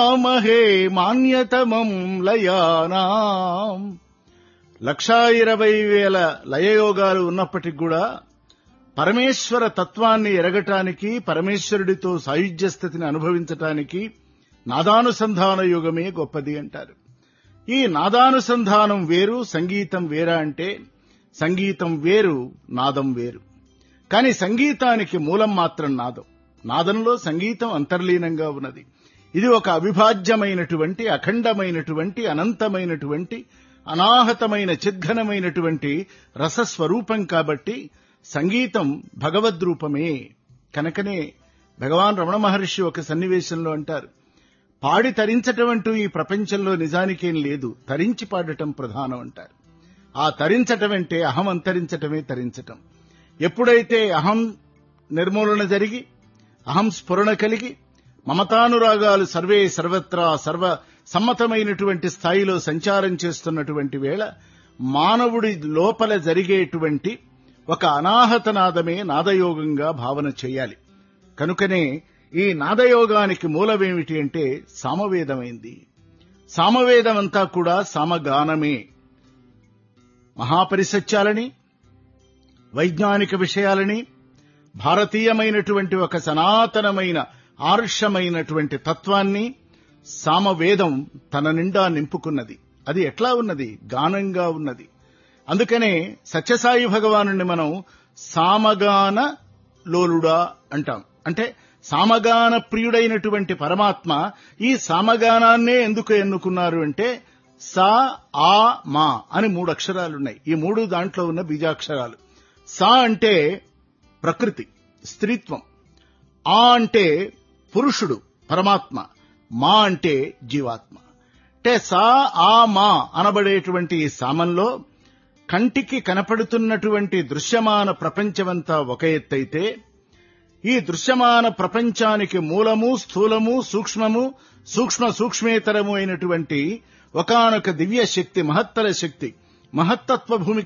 పితామహే మాన్యతమం లయానాం లక్షా ఇరవై వేల లయయోగాలు ఉన్నప్పటికి కూడా పరమేశ్వర తత్వాన్ని ఎరగటానికి పరమేశ్వరుడితో సాయుధ్య స్థితిని అనుభవించటానికి నాదానుసంధాన యుగమే గొప్పది అంటారు ఈ నాదానుసంధానం వేరు సంగీతం వేరా అంటే సంగీతం వేరు నాదం వేరు కానీ సంగీతానికి మూలం మాత్రం నాదం నాదంలో సంగీతం అంతర్లీనంగా ఉన్నది ఇది ఒక అవిభాజ్యమైనటువంటి అఖండమైనటువంటి అనంతమైనటువంటి అనాహతమైన చిద్ఘనమైనటువంటి రసస్వరూపం కాబట్టి సంగీతం భగవద్రూపమే కనుకనే భగవాన్ రమణ మహర్షి ఒక సన్నివేశంలో అంటారు పాడి తరించటం అంటూ ఈ ప్రపంచంలో నిజానికేం లేదు తరించి పాడటం ప్రధానం అంటారు ఆ తరించటం అంటే అహం అంతరించటమే తరించటం ఎప్పుడైతే అహం నిర్మూలన జరిగి అహం స్ఫురణ కలిగి మమతానురాగాలు సర్వే సర్వత్రా సర్వ సమ్మతమైనటువంటి స్థాయిలో సంచారం చేస్తున్నటువంటి వేళ మానవుడి లోపల జరిగేటువంటి ఒక అనాహత నాదమే నాదయోగంగా భావన చేయాలి కనుకనే ఈ నాదయోగానికి మూలమేమిటి అంటే సామవేదమైంది సామవేదమంతా కూడా సామగానమే మహాపరిసత్యాలని వైజ్ఞానిక విషయాలని భారతీయమైనటువంటి ఒక సనాతనమైన ఆర్షమైనటువంటి తత్వాన్ని సామవేదం తన నిండా నింపుకున్నది అది ఎట్లా ఉన్నది గానంగా ఉన్నది అందుకనే సత్యసాయి భగవాను మనం సామగాన లోలుడా అంటాం అంటే సామగాన ప్రియుడైనటువంటి పరమాత్మ ఈ సామగానాన్నే ఎందుకు ఎన్నుకున్నారు అంటే సా ఆ మా అని మూడు అక్షరాలున్నాయి ఈ మూడు దాంట్లో ఉన్న బీజాక్షరాలు సా అంటే ప్రకృతి స్త్రీత్వం ఆ అంటే పురుషుడు పరమాత్మ మా అంటే జీవాత్మ అంటే సా ఆ మా అనబడేటువంటి ఈ సామంలో కంటికి కనపడుతున్నటువంటి దృశ్యమాన ప్రపంచమంతా ఒక ఎత్తైతే ఈ దృశ్యమాన ప్రపంచానికి మూలము స్థూలము సూక్ష్మము సూక్ష్మ సూక్ష్మేతరము అయినటువంటి ఒకనొక దివ్య శక్తి మహత్తర శక్తి మహత్తత్వ భూమిక